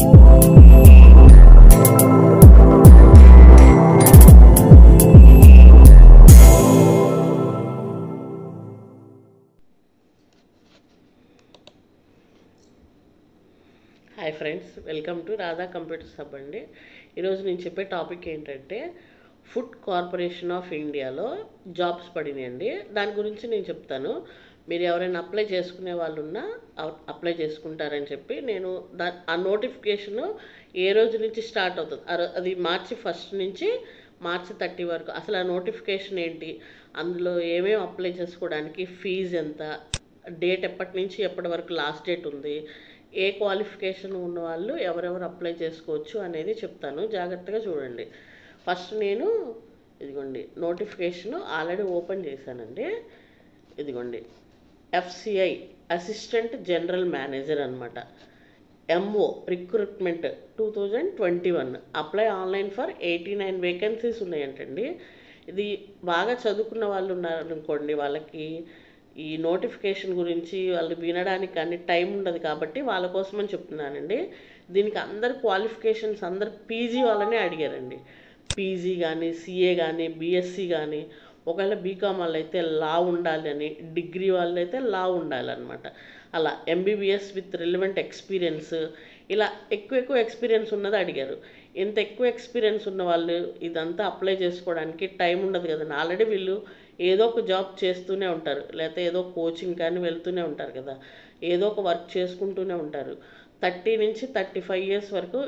hi friends welcome to Radha computers hub అండి ఈరోజు నేను చెప్పే టాపిక్ ఏంటంటే ఫుడ్ కార్పొరేషన్ ఆఫ్ ఇండియాలో జాబ్స్ పడినాయండి దాని గురించి నేను చెప్తాను మీరు ఎవరైనా అప్లై చేసుకునే వాళ్ళు ఉన్నా అప్- అప్లై చేసుకుంటారని చెప్పి నేను దా ఆ నోటిఫికేషన్ ఏ రోజు నుంచి స్టార్ట్ అవుతుంది ఆ రో- అది మార్చి ఫస్ట్ నుంచి మార్చి థర్టీ వరకు అసలు ఆ నోటిఫికేషన్ ఏంటి అందులో ఏమేమి అప్లై చేసుకోవడానికి ఫీజు ఎంత డేట్ ఎప్పటి నుంచి ఎప్పటి వరకు లాస్ట్ డేట్ ఉంది ఏ క్వాలిఫికేషన్ ఉన్న వాళ్ళు ఎవరెవరు అప్లై చేసుకోవచ్చు అనేది చెప్తాను జాగ్రత్తగా చూడండి ఫస్ట్ నేను ఇదిగోండి నోటిఫికేషన్ ఆల్రెడీ ఓపెన్ చేశానండి ఇదిగోండి ఎఫ్సిఐ అసిస్టెంట్ జనరల్ మేనేజర్ అనమాట MO recruitment two thousand twenty one apply online for eighty nine vacancies ఉన్నాయంటండి ఇది బాగా చదువుకున్న వాళ్ళు ఉన్నారనుకోండి వాళ్ళకి ఈ నోటిఫికేషన్ గురించి వాళ్ళు వినడానికి కానీ టైం ఉండదు కాబట్టి వాళ్ళ కోసమని చెప్తున్నానండి దీనికి అందరు క్వాలిఫికేషన్స్ అందరు పీజీ వాళ్ళనే అడిగారండి పీజీ కానీ సిఏ కానీ బీఎస్సీ కానీ ఒకవేళ బీకామ్ వాళ్ళు అయితే లా ఉండాలి అని డిగ్రీ వాళ్ళు అయితే లా ఉండాలన్నమాట అలా ఎంబీబీఎస్ విత్ రిలవెంట్ ఎక్స్పీరియన్స్ ఇలా ఎక్కువ ఎక్కువ ఎక్స్పీరియన్స్ ఉన్నది అడిగారు ఇంత ఎక్కువ ఎక్స్పీరియన్స్ ఉన్న వాళ్ళు ఇదంతా అప్లై చేసుకోవడానికి టైం ఉండదు కదండి ఆల్రెడీ వీళ్ళు ఏదో ఒక జాబ్ చేస్తూనే ఉంటారు లేకపోతే ఏదో కోచింగ్ కానీ వెళ్తూనే ఉంటారు కదా ఏదో ఒక వర్క్ చేసుకుంటూనే ఉంటారు థర్టీ నుంచి థర్టీ ఫైవ్ ఇయర్స్ వరకు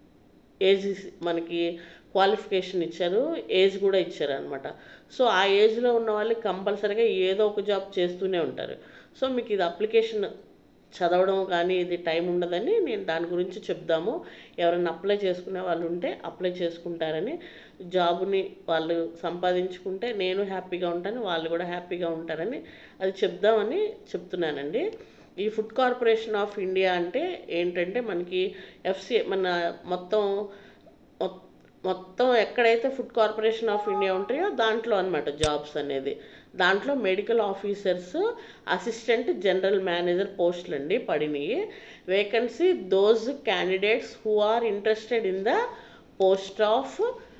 ఏజ్ మనకి క్వాలిఫికేషన్ ఇచ్చారు ఏజ్ కూడా ఇచ్చారు అనమాట సో ఆ ఏజ్లో ఉన్న వాళ్ళు కంపల్సరీగా ఏదో ఒక జాబ్ చేస్తూనే ఉంటారు సో మీకు ఇది అప్లికేషన్ చదవడం కానీ ఇది టైం ఉండదని నేను దాని గురించి చెప్దాము ఎవరైనా అప్లై చేసుకునే వాళ్ళు ఉంటే అప్లై చేసుకుంటారని జాబ్ని వాళ్ళు సంపాదించుకుంటే నేను హ్యాపీగా ఉంటాను వాళ్ళు కూడా హ్యాపీగా ఉంటారని అది చెప్దామని చెప్తున్నానండి ఈ ఫుడ్ కార్పొరేషన్ ఆఫ్ ఇండియా అంటే ఏంటంటే మనకి ఎఫ్సి మన మొత్తం మొ- మొత్తం ఎక్కడైతే ఫుడ్ కార్పొరేషన్ ఆఫ్ ఇండియా ఉంటాయో దాంట్లో అన్నమాట జాబ్స్ అనేది దాంట్లో medical officers assistant general manager పోస్టులు అండి పడినాయి vacancy those candidates who are interested in the post of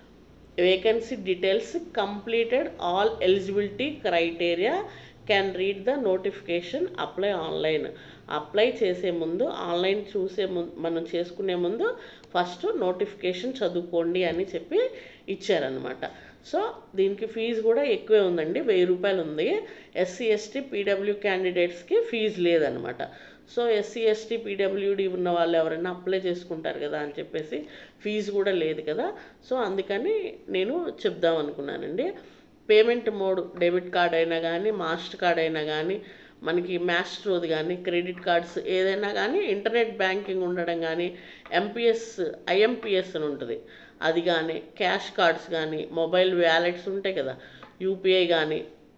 vacancy details completed all eligibility criteria can read the notification apply online apply చేసే ముందు ఆన్లైన్ చూసే ముందు మనం చేసుకునే ముందు ఫస్ట్ నోటిఫికేషన్ చదువుకోండి అని చెప్పి ఇచ్చారనమాట సో దీనికి ఫీజు కూడా ఎక్కువే ఉందండి వెయ్యి రూపాయలు ఉంది ఎస్సీ ఎస్టీ పీడబ్ల్యూ క్యాండిడేట్స్కి ఫీజు లేదనమాట సో ఎస్సీ ఎస్టీ పీడబ్ల్యూడి ఉన్న వాళ్ళు ఎవరైనా అప్లై చేసుకుంటారు కదా అని చెప్పేసి ఫీజు కూడా లేదు కదా సో అందుకని నేను చెప్దాం అనుకున్నానండి పేమెంట్ మోడ్ డెబిట్ కార్డ్ అయినా కానీ మాస్టర్ కార్డ్ అయినా కానీ మనకి మ్యాస్ట్రోది కానీ క్రెడిట్ కార్డ్స్ ఏదైనా కానీ ఇంటర్నెట్ బ్యాంకింగ్ ఉండడం కానీ ఎంపీఎస్ ఐఎంపిఎస్ అని ఉంటుంది అది కానీ క్యాష్ కార్డ్స్ కానీ మొబైల్ వ్యాలెట్స్ ఉంటాయి కదా యూపీఐ కానీ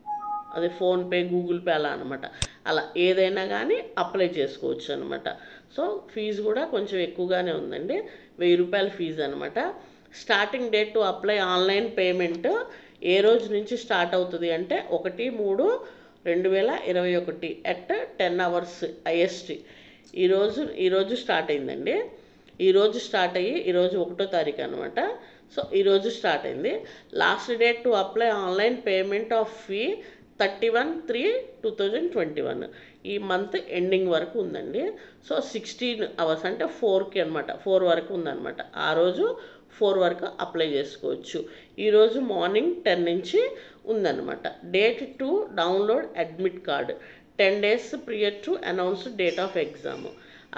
అదే ఫోన్పే గూగుల్ పే అలా అనమాట అలా ఏదైనా కానీ అప్లై చేసుకోవచ్చు అనమాట సో ఫీజు కూడా కొంచెం ఎక్కువగానే ఉందండి వెయ్యి రూపాయల ఫీజు అనమాట starting date to apply online payment ఏ రోజు నుంచి స్టార్ట్ అవుతుంది అంటే ఒకటి మూడు రెండు వేల ఇరవై ఒకటి అట్ టెన్ అవర్స్ ఐఎస్టీ ఈరోజు ఈరోజు స్టార్ట్ అయిందండి ఈరోజు స్టార్ట్ అయ్యి ఈరోజు ఒకటో తారీఖు అనమాట సో ఈరోజు స్టార్ట్ అయింది last date to apply online payment of fee thirty one three two thousand twenty one ఈ మంత్ ఎండింగ్ వరకు ఉందండి సో సిక్స్టీన్ అవర్స్ అంటే ఫోర్కి అనమాట ఫోర్ వరకు ఉందన్నమాట ఆ రోజు ఫోర్ వరకు అప్లై చేసుకోవచ్చు ఈరోజు మార్నింగ్ టెన్ నుంచి ఉందన్నమాట date to download admit card ten days prior to announce date of exam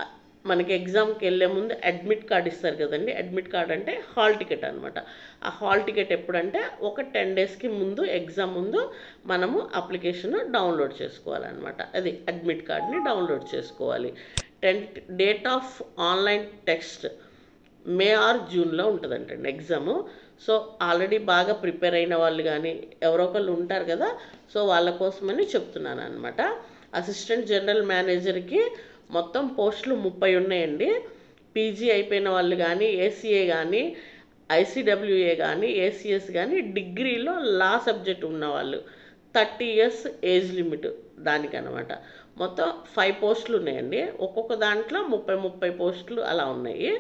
మనకి ఎగ్జామ్కి వెళ్ళే ముందు అడ్మిట్ కార్డ్ ఇస్తారు కదండి అడ్మిట్ కార్డ్ అంటే హాల్ టికెట్ అనమాట ఆ హాల్ టికెట్ ఎప్పుడంటే ఒక టెన్ డేస్కి ముందు ఎగ్జామ్ ముందు మనము అప్లికేషన్ డౌన్లోడ్ చేసుకోవాలన్నమాట అది అడ్మిట్ కార్డ్ని డౌన్లోడ్ చేసుకోవాలి tenth date of online text may or జూన్లో ఉంటుందంటండి ఎగ్జాము సో ఆల్రెడీ బాగా ప్రిపేర్ అయిన వాళ్ళు కానీ ఎవరో ఒకళ్ళు ఉంటారు కదా సో వాళ్ళ కోసమని చెప్తున్నాను అనమాట అసిస్టెంట్ జనరల్ మేనేజర్కి మొత్తం పోస్టులు ముప్పై ఉన్నాయండి పీజీ అయిపోయిన వాళ్ళు కానీ ఏసీఏ కానీ ఐసీడబ్ల్యూఏ కానీ ఏసీఎస్ కానీ డిగ్రీలో లా సబ్జెక్ట్ ఉన్నవాళ్ళు థర్టీ ఇయర్స్ ఏజ్ లిమిట్ దానికనమాట మొత్తం ఫైవ్ పోస్టులు ఉన్నాయండి ఒక్కొక్క దాంట్లో ముప్పై ముప్పై పోస్టులు అలా ఉన్నాయి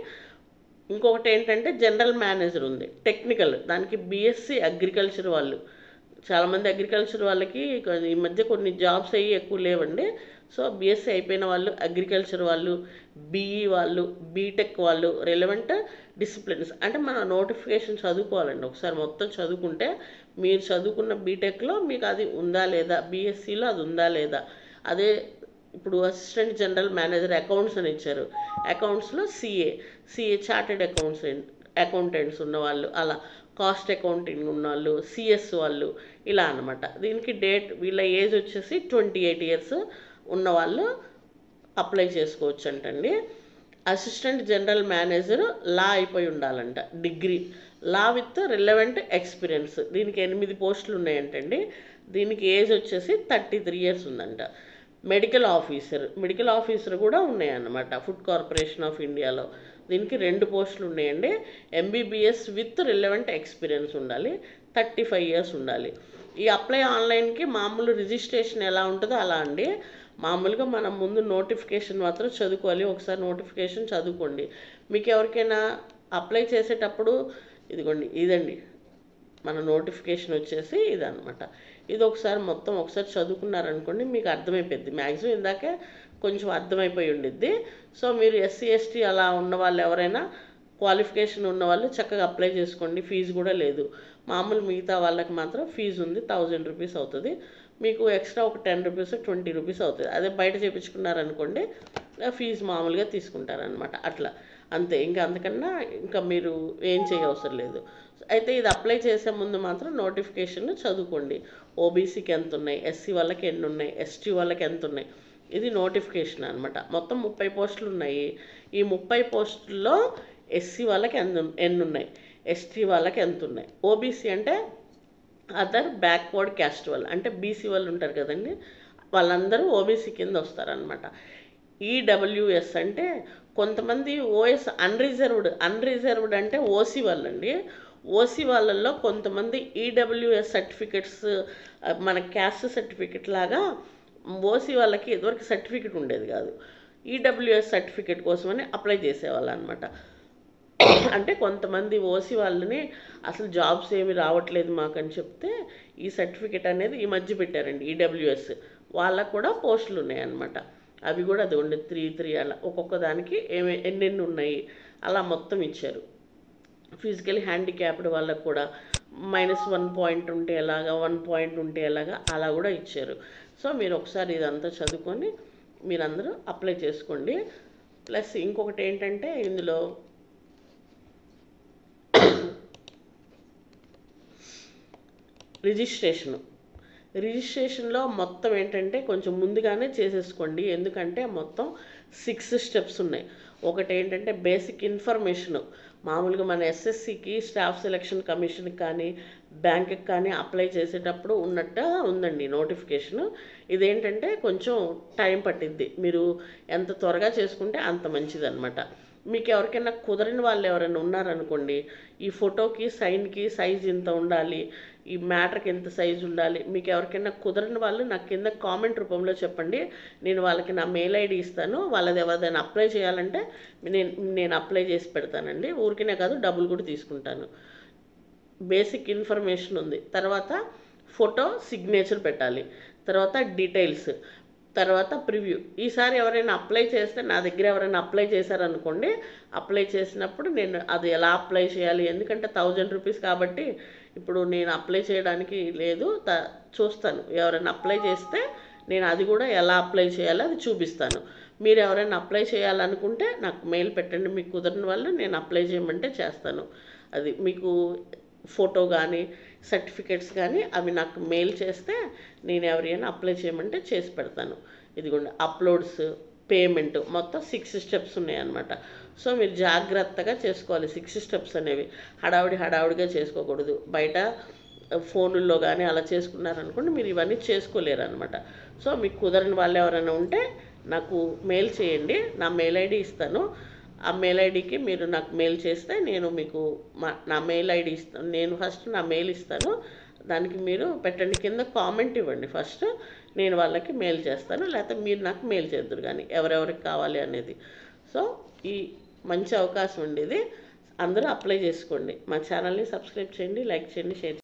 ఇంకొకటి ఏంటంటే జనరల్ మేనేజర్ ఉంది టెక్నికల్ దానికి బీఎస్సీ అగ్రికల్చర్ వాళ్ళు చాలామంది అగ్రికల్చర్ వాళ్ళకి కొ- ఈ మధ్య కొన్ని జాబ్స్ అయ్యి ఎక్కువ లేవండి సో బీఎస్సీ అయిపోయిన వాళ్ళు అగ్రికల్చర్ వాళ్ళు బీఈ వాళ్ళు బీటెక్ వాళ్ళు రెలవెంట్ డిసిప్లిన్స్ అంటే మన నోటిఫికేషన్ చదువుకోవాలండి ఒకసారి మొత్తం చదువుకుంటే మీరు చదువుకున్న బీటెక్లో మీకు అది ఉందా లేదా బీఎస్సీలో అది ఉందా లేదా అదే ఇప్పుడు అసిస్టెంట్ జనరల్ మేనేజర్ అకౌంట్స్ అని ఇచ్చారు అకౌంట్స్లో CA CA chartered accounts accountants ఉన్నవాళ్ళు అలా కాస్ట్ అకౌంటింగ్ ఉన్న వాళ్ళు సిఎస్ వాళ్ళు ఇలా అన్నమాట దీనికి డేట్ వీళ్ళ ఏజ్ వచ్చేసి ట్వంటీ ఎయిట్ ఇయర్స్ ఉన్న వాళ్ళు అప్లై చేసుకోవచ్చు అంటండి అసిస్టెంట్ జనరల్ మేనేజర్ లా అయిపోయి ఉండాలంట degree law with relevant experience దీనికి ఎనిమిది పోస్టులు ఉన్నాయంటండి దీనికి ఏజ్ వచ్చేసి థర్టీ త్రీ ఇయర్స్ ఉందంట మెడికల్ ఆఫీసర్ మెడికల్ ఆఫీసర్ కూడా ఉన్నాయన్నమాట ఫుడ్ కార్పొరేషన్ ఆఫ్ ఇండియాలో దీనికి రెండు పోస్టులు ఉన్నాయండి ఎంబీబీఎస్ విత్ రిలవెంట్ ఎక్స్పీరియన్స్ ఉండాలి థర్టీ ఫైవ్ ఇయర్స్ ఉండాలి ఈ అప్లై ఆన్లైన్కి మామూలు రిజిస్ట్రేషన్ ఎలా ఉంటుందో అలా అండి మామూలుగా మనం ముందు నోటిఫికేషన్ మాత్రం చదువుకోవాలి ఒకసారి నోటిఫికేషన్ చదువుకోండి మీకు ఎవరికైనా అప్లై చేసేటప్పుడు ఇదిగోండి ఇదండి మన నోటిఫికేషన్ వచ్చేసి ఇదన్నమాట ఇది ఒకసారి మొత్తం ఒకసారి చదువుకున్నారనుకోండి మీకు అర్థమైపోద్ది మ్యాక్సిమం ఇందాకే కొంచెం అర్థమైపోయి ఉండిద్ది సో మీరు ఎస్సీ ఎస్టీ అలా ఉన్న వాళ్ళు ఎవరైనా క్వాలిఫికేషన్ ఉన్న వాళ్ళు చక్కగా అప్లై చేసుకోండి ఫీజు కూడా లేదు మామూలు మిగతా వాళ్ళకి మాత్రం ఫీజు ఉంది థౌజండ్ రూపీస్ అవుతుంది మీకు ఎక్స్ట్రా ఒక టెన్ రూపీస్ ట్వంటీ రూపీస్ అవుతుంది అదే బయట చేయించుకున్నారనుకోండి ఆ ఫీజు మామూలుగా తీసుకుంటారనమాట అట్లా అంతే ఇంకా అంతకన్నా ఇంకా మీరు ఏం చేయవసరం లేదు అయితే ఇది అప్లై చేసే ముందు మాత్రం నోటిఫికేషన్ చదువుకోండి ఓబీసీకి ఎంత ఉన్నాయి ఎస్సీ వాళ్ళకి ఎన్ని ఉన్నాయి ఎస్టీ వాళ్ళకి ఎంత ఉన్నాయి ఇది నోటిఫికేషన్ అనమాట మొత్తం ముప్పై పోస్టులు ఉన్నాయి ఈ ముప్పై పోస్టుల్లో ఎస్సీ వాళ్ళకి ఎంత ఎన్ని ఉన్నాయి ఎస్టీ వాళ్ళకి ఎంత ఉన్నాయి ఓబీసీ అంటే అదర్ బ్యాక్వర్డ్ క్యాస్ట్ వాళ్ళు అంటే బీసీ వాళ్ళు ఉంటారు కదండి వాళ్ళందరూ ఓబీసీ కింద వస్తారనమాట ఈడబ్ల్యూఎస్ అంటే కొంతమంది ఓఎస్ అన్రిజర్వ్డ్ అన్రిజర్వ్డ్ అంటే ఓసీ వాళ్ళండి ఓసీ వాళ్ళల్లో కొంతమంది ఈడబ్ల్యూఎస్ సర్టిఫికెట్స్ మన క్యాస్ట్ సర్టిఫికెట్ లాగా ఓసీ వాళ్ళకి ఇదివరకు సర్టిఫికెట్ ఉండేది కాదు ఈడబ్ల్యూఎస్ సర్టిఫికెట్ కోసమని అప్లై చేసేవాళ్ళు అనమాట అంటే కొంతమంది ఓసీ వాళ్ళని అసలు జాబ్స్ ఏమి రావట్లేదు మాకని చెప్తే ఈ సర్టిఫికెట్ అనేది ఈ మధ్య పెట్టారండి ఈడబ్ల్యూఎస్ వాళ్ళకు కూడా పోస్టులు ఉన్నాయన్నమాట అవి కూడా అది ఉండే త్రీ త్రీ అలా ఒక్కొక్క దానికి ఏమి ఎన్నెన్ని ఉన్నాయి అలా మొత్తం ఇచ్చారు ఫిజికల్ హ్యాండిక్యాప్డ్ వాళ్ళకు కూడా మైనస్ వన్ పాయింట్ ఉంటే ఎలాగా వన్ పాయింట్ ఉంటే ఎలాగా అలా కూడా ఇచ్చారు సో మీరు ఒకసారి ఇదంతా చదువుకొని మీరందరూ అప్లై చేసుకోండి ప్లస్ ఇంకొకటి ఏంటంటే ఇందులో రిజిస్ట్రేషను రిజిస్ట్రేషన్లో మొత్తం ఏంటంటే కొంచెం ముందుగానే చేసేసుకోండి ఎందుకంటే మొత్తం సిక్స్ స్టెప్స్ ఉన్నాయి ఒకటి ఏంటంటే బేసిక్ ఇన్ఫర్మేషన్ మామూలుగా మన ఎస్ఎస్సికి స్టాఫ్ సెలక్షన్ కమిషన్కి కానీ బ్యాంక్కి కానీ అప్లై చేసేటప్పుడు ఉన్నట్టు ఉందండి నోటిఫికేషను ఇదేంటంటే కొంచెం టైం పట్టిద్ది మీరు ఎంత త్వరగా చేసుకుంటే అంత మంచిదన్నమాట మీకు ఎవరికైనా కుదరని వాళ్ళు ఎవరైనా ఉన్నారనుకోండి ఈ ఫోటోకి సైన్కి సైజ్ ఇంత ఉండాలి ఈ మ్యాటర్కి ఎంత సైజు ఉండాలి మీకు ఎవరికైనా కుదరని వాళ్ళు నాకు కింద కామెంట్ రూపంలో చెప్పండి నేను వాళ్ళకి నా మెయిల్ ఐడి ఇస్తాను వాళ్ళది ఎవరిదైనా అప్లై చేయాలంటే నేను నేను అప్లై చేసి పెడతానండి ఊరికినే కాదు డబ్బులు కూడా తీసుకుంటాను బేసిక్ ఇన్ఫర్మేషన్ ఉంది తర్వాత ఫోటో సిగ్నేచర్ పెట్టాలి తర్వాత డీటెయిల్స్ తర్వాత ప్రివ్యూ ఈసారి ఎవరైనా అప్లై చేస్తే నా దగ్గర ఎవరైనా అప్లై చేశారనుకోండి అప్లై చేసినప్పుడు నేను అది ఎలా అప్లై చేయాలి ఎందుకంటే థౌజండ్ రూపీస్ కాబట్టి ఇప్పుడు నేను అప్లై చేయడానికి లేదు త చూస్తాను ఎవరైనా అప్లై చేస్తే నేను అది కూడా ఎలా అప్లై చేయాలో అది చూపిస్తాను మీరు ఎవరైనా అప్లై చేయాలనుకుంటే నాకు మెయిల్ పెట్టండి మీకు కుదరని వాళ్ళు నేను అప్లై చేయమంటే చేస్తాను అది మీకు ఫోటో కానీ సర్టిఫికెట్స్ కానీ అవి నాకు మెయిల్ చేస్తే నేను ఎవరైనా అప్లై చేయమంటే చేసి పెడతాను ఇదిగోండి అప్లోడ్స్ పేమెంట్ మొత్తం సిక్స్ స్టెప్స్ ఉన్నాయన్నమాట సో మీరు జాగ్రత్తగా చేసుకోవాలి సిక్స్ స్టెప్స్ అనేవి హడావుడి హడావుడిగా చేసుకోకూడదు బయట ఫోనుల్లో కానీ అలా చేసుకున్నారనుకోండి మీరు ఇవన్నీ చేసుకోలేరు అనమాట సో మీకు కుదరని వాళ్ళు ఎవరైనా ఉంటే నాకు మెయిల్ చేయండి నా మెయిల్ ఐడి ఇస్తాను ఆ మెయిల్ ఐడికి మీరు నాకు మెయిల్ చేస్తే నేను మీకు మా నా మెయిల్ ఐడి ఇస్తాను నేను ఫస్ట్ నా మెయిల్ ఇస్తాను దానికి మీరు పెట్టండి కింద కామెంట్ ఇవ్వండి ఫస్ట్ నేను వాళ్ళకి మెయిల్ చేస్తాను లేకపోతే మీరు నాకు మెయిల్ చేద్దరు కానీ ఎవరెవరికి కావాలి అనేది సో ఈ మంచి అవకాశం ఉండేది అందరూ అప్లై చేసుకోండి మా ఛానల్ని సబ్స్క్రైబ్ చేయండి లైక్ చేయండి షేర్